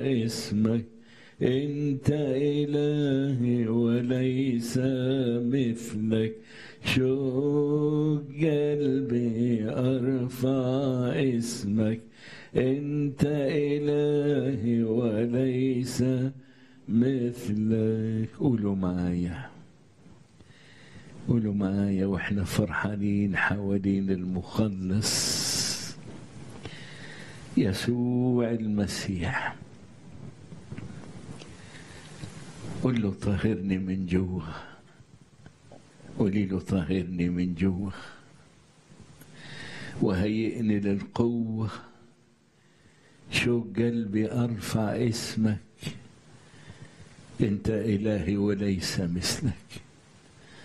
اسمك انت الهي وليس مثلك شوق قلبي ارفع اسمك انت الهي وليس مثلك قولوا معايا قولوا معايا واحنا فرحانين حوالين المخلص يسوع المسيح قل له طهرني من جوه قولي له طهرني من جوه وهيئني للقوة شوق قلبي أرفع اسمك أنت إلهي وليس مثلك